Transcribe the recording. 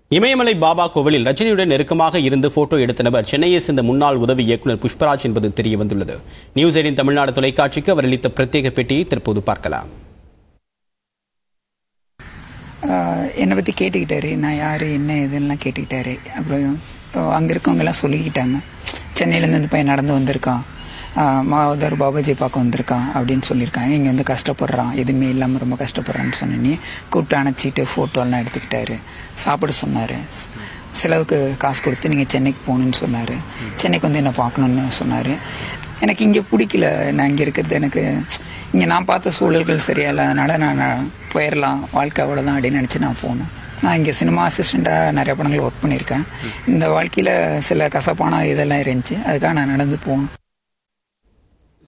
இமயமலை பாபா கோவிலில் ரஜினியுடன் நெருக்கமாக இருந்து போட்டோ எடுத்த நபர் சென்னையை சேர்ந்த முன்னாள் உதவி இயக்குனர் புஷ்பராஜ் என்பது தெரிய வந்துள்ளது நியூஸ் எயிட்டின் தமிழ்நாடு தொலைக்காட்சிக்கு அவர் அளித்த பிரத்யேக பேட்டியை தற்போது பார்க்கலாம் ஆஹ் என்னை பற்றி கேட்டுக்கிட்டாரு நான் யார் என்ன இதெல்லாம் கேட்டுக்கிட்டாரு அப்புறம் அங்கே இருக்கவங்க எல்லாம் சொல்லிக்கிட்டாங்க சென்னையிலேருந்து இந்த பையன் நடந்து வந்திருக்கான் ஆஹ் மாவதார் பாபாஜி பார்க்க வந்திருக்கான் அப்படின்னு சொல்லியிருக்காங்க இங்கே வந்து கஷ்டப்படுறான் எதுவுமே இல்லாமல் ரொம்ப கஷ்டப்படுறான்னு சொன்னேனே கூப்பிட்டு அணைச்சிட்டு ஃபோட்டோலாம் எடுத்துக்கிட்டாரு சாப்பிட சொன்னார் செலவுக்கு காசு கொடுத்து நீங்கள் சென்னைக்கு போகணுன்னு சொன்னார் சென்னைக்கு வந்து என்ன பார்க்கணுன்னு சொன்னார் எனக்கு இங்கே பிடிக்கல நான் இங்கே இருக்கிறது எனக்கு இங்கே நான் பார்த்த சூழல்கள் சரியா இல்லாதனால நான் நான் போயிடலாம் வாழ்க்கை அவ்வளோதான் அப்படின்னு நினச்சி நான் போனேன் நான் இங்கே சினிமா அசிஸ்டண்ட்டாக நிறைய படங்கள் ஒர்க் பண்ணியிருக்கேன் இந்த வாழ்க்கையில் சில கசப்பான இதெல்லாம் இருந்துச்சு அதுக்காக நான் நடந்து போகணும்